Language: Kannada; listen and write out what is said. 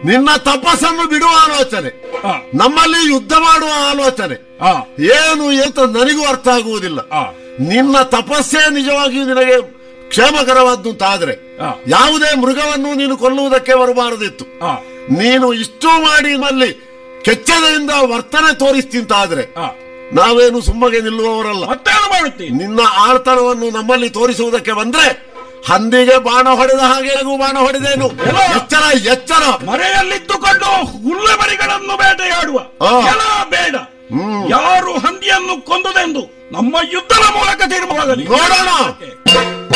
ನಿನ್ನ ತಪಸ್ಸನ್ನು ಬಿಡುವ ಆಲೋಚನೆ ಆ, ನಮ್ಮಲ್ಲಿ ಯುದ್ಧ ಮಾಡುವ ಆಲೋಚನೆ ಆ, ಏನು ಅಂತ ನನಗೂ ಅರ್ಥ ಆಗುವುದಿಲ್ಲ ಆ, ನಿನ್ನ ತಪಸ್ಸೇ ನಿಜವಾಗಿಯೂ ನಿನಗೆ ಕ್ಷೇಮಕರವಾದ್ದು ಅಂತಾದ್ರೆ ಆ. ಯಾವುದೇ ಮೃಗವನ್ನು ನೀನು ಕೊಲ್ಲುವುದಕ್ಕೆ ಬರಬಾರದಿತ್ತು ಆ, ನೀನು ಇಷ್ಟು ಮಾಡಿ ನಮ್ಮಲ್ಲಿ ಕೆಚ್ಚದೆಯಿಂದ ವರ್ತನೆ ತೋರಿಸ್ತಿಂತಾದ್ರೆ ಆ. ನಾವೇನು ಸುಮ್ಮಗೆ ನಿಲ್ಲುವವರಲ್ಲ ಮತ್ತೇನು ಮಾಡುತ್ತೀನಿ ನಿನ್ನ ಆಳ್ತನವನ್ನು ನಮ್ಮಲ್ಲಿ ತೋರಿಸುವುದಕ್ಕೆ ಬಂದ್ರೆ ಹಂದಿಗೆ ಬಾಣ ಹೊಡೆದ ಹಾಗೆ ನನಗೂ ಬಾಣ ಹೊಡೆದೇನು ಎಲ್ಲ? ಎಚ್ಚರ ಎಚ್ಚರ ಮರೆಯಲ್ಲಿದ್ದುಕೊಂಡು ಹುಲ್ಲು ಮರಿಗಳನ್ನು ಬೇಟೆಯಾಡುವ ಆ. ಎಲ್ಲ ಬೇಡ ಹ್ಮ್. ಯಾರು ಹಂದಿಯನ್ನು ಕೊಂದುದೆಂದು ನಮ್ಮ ಯುದ್ಧದ ಮೂಲಕ ತೀರ್ಮಾನವಾಗಲಿ ನೋಡೋಣ